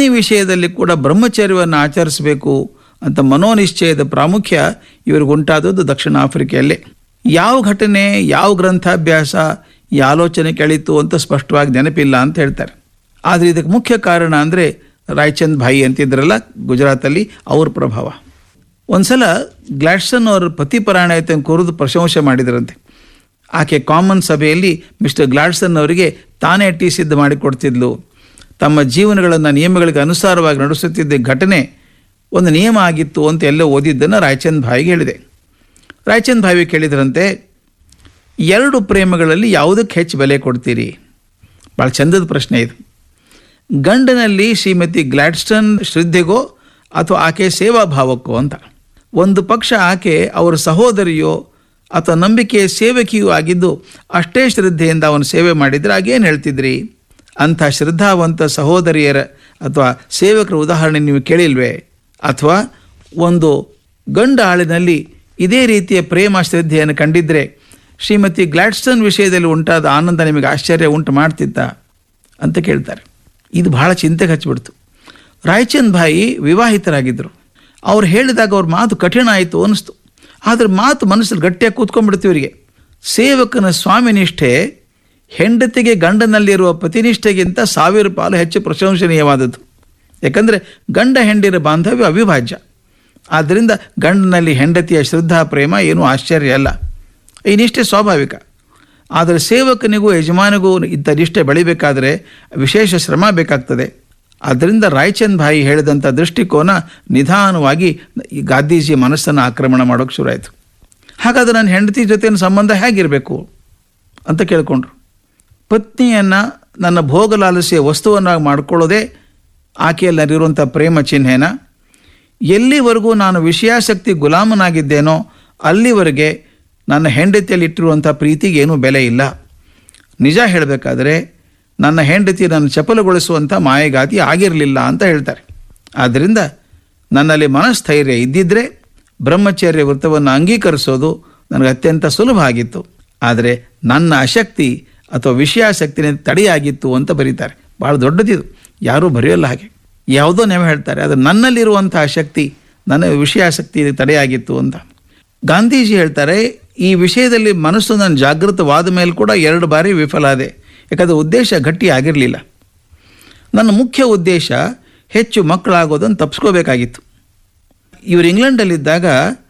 ಪತ್ನಿ ವಿಷಯದಲ್ಲಿ ಕೂಡ ಬ್ರಹ್ಮಚರ್ಯವನ್ನು ಆಚರಿಸಬೇಕು ಅಂತ ಮನೋನಿಶ್ಚಯದ ಪ್ರಾಮುಖ್ಯ ಇವರಿಗುಂಟಾದದ್ದು ದಕ್ಷಿಣ ಆಫ್ರಿಕೆಯಲ್ಲೇ ಯಾವ ಘಟನೆ ಯಾವ ಗ್ರಂಥಾಭ್ಯಾಸ ಈ ಆಲೋಚನೆ ಕೆಳಿತು ಅಂತ ಸ್ಪಷ್ಟವಾಗಿ ನೆನಪಿಲ್ಲ ಅಂತ ಹೇಳ್ತಾರೆ ಆದರೆ ಇದಕ್ಕೆ ಮುಖ್ಯ ಕಾರಣ ಅಂದರೆ ರಾಯ್ಚಂದ್ ಭಾಯಿ ಅಂತಿದ್ರಲ್ಲ ಗುಜರಾತಲ್ಲಿ ಅವ್ರ ಪ್ರಭಾವ ಒಂದ್ಸಲ ಗ್ಲಾಡ್ಸನ್ ಅವರ ಪತಿಪರಾಯಣತೆ ಕುರಿತು ಪ್ರಶಂಸೆ ಮಾಡಿದರಂತೆ ಆಕೆ ಕಾಮನ್ ಸಭೆಯಲ್ಲಿ ಮಿಸ್ಟರ್ ಗ್ಲಾಡ್ಸನ್ ಅವರಿಗೆ ತಾನೇ ಟೀ ಸಿದ್ಧ ಮಾಡಿಕೊಡ್ತಿದ್ಲು ತಮ್ಮ ಜೀವನಗಳನ್ನು ನಿಯಮಗಳಿಗೆ ಅನುಸಾರವಾಗಿ ನಡೆಸುತ್ತಿದ್ದ ಘಟನೆ ಒಂದು ನಿಯಮ ಆಗಿತ್ತು ಅಂತ ಎಲ್ಲೋ ಓದಿದ್ದನ್ನು ರಾಯಚಂದ್ ಭಾಯಿಗೆ ಹೇಳಿದೆ ರಾಯಚಂದ್ ಭಾವಿ ಕೇಳಿದ್ರಂತೆ ಎರಡು ಪ್ರೇಮಗಳಲ್ಲಿ ಯಾವುದಕ್ಕೆ ಹೆಚ್ಚು ಬೆಲೆ ಕೊಡ್ತೀರಿ ಭಾಳ ಚಂದದ ಪ್ರಶ್ನೆ ಇದು ಗಂಡನಲ್ಲಿ ಶ್ರೀಮತಿ ಗ್ಲಾಡ್ಸ್ಟನ್ ಶ್ರದ್ಧೆಗೋ ಅಥವಾ ಆಕೆ ಸೇವಾ ಭಾವಕ್ಕೋ ಅಂತ ಒಂದು ಪಕ್ಷ ಆಕೆ ಅವರ ಸಹೋದರಿಯೋ ಅಥವಾ ನಂಬಿಕೆಯ ಸೇವಕಿಯೂ ಆಗಿದ್ದು ಅಷ್ಟೇ ಶ್ರದ್ಧೆಯಿಂದ ಅವನು ಸೇವೆ ಮಾಡಿದರೆ ಆಗೇನು ಹೇಳ್ತಿದ್ರಿ ಅಂಥ ಶ್ರದ್ಧಾವಂತ ಸಹೋದರಿಯರ ಅಥವಾ ಸೇವಕರ ಉದಾಹರಣೆ ನೀವು ಕೇಳಿಲ್ವೇ ಅಥವಾ ಒಂದು ಗಂಡ ಆಳಿನಲ್ಲಿ ಇದೇ ರೀತಿಯ ಪ್ರೇಮ ಶ್ರದ್ಧೆಯನ್ನು ಕಂಡಿದ್ದರೆ ಶ್ರೀಮತಿ ಗ್ಲಾಡ್ಸ್ಟನ್ ವಿಷಯದಲ್ಲಿ ಉಂಟಾದ ಆನಂದ ನಿಮಗೆ ಆಶ್ಚರ್ಯ ಉಂಟು ಮಾಡ್ತಿದ್ದ ಅಂತ ಕೇಳ್ತಾರೆ ಇದು ಬಹಳ ಚಿಂತೆಗೆ ಹಚ್ಚಿಬಿಡ್ತು ರಾಯಚಂದ್ ಭಾಯಿ ವಿವಾಹಿತರಾಗಿದ್ದರು ಅವ್ರು ಹೇಳಿದಾಗ ಅವ್ರ ಮಾತು ಕಠಿಣ ಆಯಿತು ಅನ್ನಿಸ್ತು ಆದರೆ ಮಾತು ಮನಸ್ಸಲ್ಲಿ ಗಟ್ಟಿಯಾಗಿ ಕೂತ್ಕೊಂಡ್ಬಿಡ್ತು ಇವರಿಗೆ ಸೇವಕನ ಸ್ವಾಮಿನಿಷ್ಠೆ ಹೆಂಡತಿಗೆ ಗಂಡನಲ್ಲಿರುವ ಪತಿನಿಷ್ಠೆಗಿಂತ ಸಾವಿರ ಪಾಲು ಹೆಚ್ಚು ಪ್ರಶಂಸನೀಯವಾದದ್ದು ಯಾಕಂದರೆ ಗಂಡ ಹೆಂಡಿರ ಬಾಂಧವ್ಯ ಅವಿಭಾಜ್ಯ ಆದ್ದರಿಂದ ಗಂಡನಲ್ಲಿ ಹೆಂಡತಿಯ ಶ್ರದ್ಧಾ ಪ್ರೇಮ ಏನೂ ಆಶ್ಚರ್ಯ ಅಲ್ಲ ಈ ನಿಷ್ಠೆ ಸ್ವಾಭಾವಿಕ ಆದರೆ ಸೇವಕನಿಗೂ ಯಜಮಾನಿಗೂ ಇಂಥ ನಿಷ್ಠೆ ಬೆಳಿಬೇಕಾದರೆ ವಿಶೇಷ ಶ್ರಮ ಬೇಕಾಗ್ತದೆ ಆದ್ದರಿಂದ ರಾಯಚಂದ್ ಭಾಯಿ ಹೇಳಿದಂಥ ದೃಷ್ಟಿಕೋನ ನಿಧಾನವಾಗಿ ಈ ಗಾಂಧೀಜಿ ಮನಸ್ಸನ್ನು ಆಕ್ರಮಣ ಮಾಡೋಕ್ಕೆ ಶುರುವಾಯಿತು ಹಾಗಾದರೆ ನನ್ನ ಹೆಂಡತಿ ಜೊತೆನ ಸಂಬಂಧ ಹೇಗಿರಬೇಕು ಅಂತ ಕೇಳಿಕೊಂಡ್ರು ಪತ್ನಿಯನ್ನು ನನ್ನ ಭೋಗಲಾಲಸೆಯ ವಸ್ತುವನ್ನಾಗಿ ಮಾಡಿಕೊಳ್ಳೋದೇ ಆಕೆಯಲ್ಲಿರುವಂಥ ಪ್ರೇಮ ಚಿಹ್ನೆನ ಎಲ್ಲಿವರೆಗೂ ನಾನು ವಿಷಯಾಸಕ್ತಿ ಗುಲಾಮನಾಗಿದ್ದೇನೋ ಅಲ್ಲಿವರೆಗೆ ನನ್ನ ಹೆಂಡತಿಯಲ್ಲಿ ಇಟ್ಟಿರುವಂಥ ಪ್ರೀತಿಗೆ ಏನೂ ಬೆಲೆ ಇಲ್ಲ ನಿಜ ಹೇಳಬೇಕಾದ್ರೆ ನನ್ನ ಹೆಂಡತಿ ನನ್ನ ಚಪಲಗೊಳಿಸುವಂಥ ಮಾಯಗಾತಿ ಆಗಿರಲಿಲ್ಲ ಅಂತ ಹೇಳ್ತಾರೆ ಆದ್ದರಿಂದ ನನ್ನಲ್ಲಿ ಮನಸ್ಥೈರ್ಯ ಇದ್ದಿದ್ದರೆ ಬ್ರಹ್ಮಚರ್ಯ ವೃತ್ತವನ್ನು ಅಂಗೀಕರಿಸೋದು ನನಗೆ ಅತ್ಯಂತ ಸುಲಭ ಆಗಿತ್ತು ಆದರೆ ನನ್ನ ಅಶಕ್ತಿ ಅಥವಾ ವಿಷಯಾಸಕ್ತಿನೇ ತಡೆಯಾಗಿತ್ತು ಅಂತ ಬರೀತಾರೆ ಭಾಳ ದೊಡ್ಡದಿದು ಯಾರೂ ಬರೆಯೋಲ್ಲ ಹಾಗೆ ಯಾವುದೋ ನೆವ ಹೇಳ್ತಾರೆ ಆದರೆ ನನ್ನಲ್ಲಿರುವಂಥ ಶಕ್ತಿ ನನ್ನ ವಿಷಯಾಸಕ್ತಿ ತಡೆಯಾಗಿತ್ತು ಅಂತ ಗಾಂಧೀಜಿ ಹೇಳ್ತಾರೆ ಈ ವಿಷಯದಲ್ಲಿ ಮನಸ್ಸು ನನ್ನ ಜಾಗೃತವಾದ ಮೇಲೆ ಕೂಡ ಎರಡು ಬಾರಿ ವಿಫಲ ಆದೆ ಯಾಕಂದರೆ ಉದ್ದೇಶ ಗಟ್ಟಿ ಆಗಿರಲಿಲ್ಲ ನನ್ನ ಮುಖ್ಯ ಉದ್ದೇಶ ಹೆಚ್ಚು ಮಕ್ಕಳಾಗೋದನ್ನು ತಪ್ಪಿಸ್ಕೋಬೇಕಾಗಿತ್ತು ಇವರು ಇಂಗ್ಲೆಂಡಲ್ಲಿದ್ದಾಗ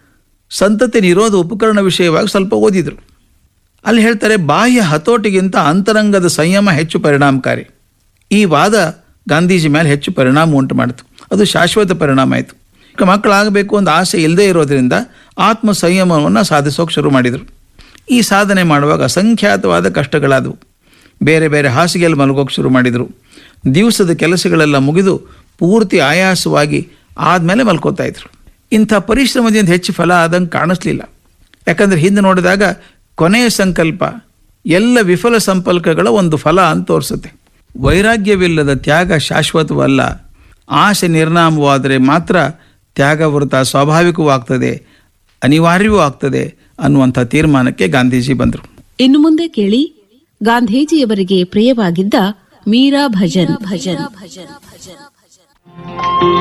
ಸಂತತಿ ನಿರೋಧ ಉಪಕರಣ ವಿಷಯವಾಗಿ ಸ್ವಲ್ಪ ಓದಿದರು ಅಲ್ಲಿ ಹೇಳ್ತಾರೆ ಬಾಹ್ಯ ಹತೋಟಿಗಿಂತ ಅಂತರಂಗದ ಸಂಯಮ ಹೆಚ್ಚು ಪರಿಣಾಮಕಾರಿ ಈ ವಾದ ಗಾಂಧೀಜಿ ಮೇಲೆ ಹೆಚ್ಚು ಪರಿಣಾಮ ಉಂಟು ಮಾಡಿತು ಅದು ಶಾಶ್ವತ ಪರಿಣಾಮ ಆಯಿತು ಈಗ ಮಕ್ಕಳಾಗಬೇಕು ಅಂತ ಆಸೆ ಇಲ್ಲದೇ ಇರೋದರಿಂದ ಆತ್ಮ ಸಂಯಮವನ್ನು ಸಾಧಿಸೋಕೆ ಶುರು ಮಾಡಿದರು ಈ ಸಾಧನೆ ಮಾಡುವಾಗ ಅಸಂಖ್ಯಾತವಾದ ಕಷ್ಟಗಳಾದವು ಬೇರೆ ಬೇರೆ ಹಾಸಿಗೆಯಲ್ಲಿ ಮಲಗೋಕೆ ಶುರು ಮಾಡಿದರು ದಿವಸದ ಕೆಲಸಗಳೆಲ್ಲ ಮುಗಿದು ಪೂರ್ತಿ ಆಯಾಸವಾಗಿ ಆದಮೇಲೆ ಮಲ್ಕೋತಾ ಇದ್ರು ಇಂಥ ಪರಿಶ್ರಮದಿಂದ ಹೆಚ್ಚು ಫಲ ಆದಂಗೆ ಕಾಣಿಸ್ಲಿಲ್ಲ ಯಾಕಂದರೆ ಹಿಂದೆ ನೋಡಿದಾಗ ಕೊನೆಯ ಸಂಕಲ್ಪ ಎಲ್ಲ ವಿಫಲ ಸಂಪರ್ಕಗಳ ಒಂದು ಫಲ ಅಂತ ತೋರಿಸುತ್ತೆ ವೈರಾಗ್ಯವಿಲ್ಲದ ತ್ಯಾಗ ಶಾಶ್ವತವಲ್ಲ ಆಸೆ ನಿರ್ನಾಮವಾದರೆ ಮಾತ್ರ ತ್ಯಾಗ ವೃತ ಸ್ವಾಭಾವಿಕವೂ ಆಗ್ತದೆ ಅನಿವಾರ್ಯವೂ ಆಗ್ತದೆ ಅನ್ನುವಂಥ ತೀರ್ಮಾನಕ್ಕೆ ಗಾಂಧೀಜಿ ಬಂದರು ಇನ್ನು ಮುಂದೆ ಕೇಳಿ ಗಾಂಧೀಜಿಯವರಿಗೆ ಪ್ರಿಯವಾಗಿದ್ದ ಮೀರಾ ಭಜನ್ ಭಜನ್ ಭಜನ್ ಭಜನ್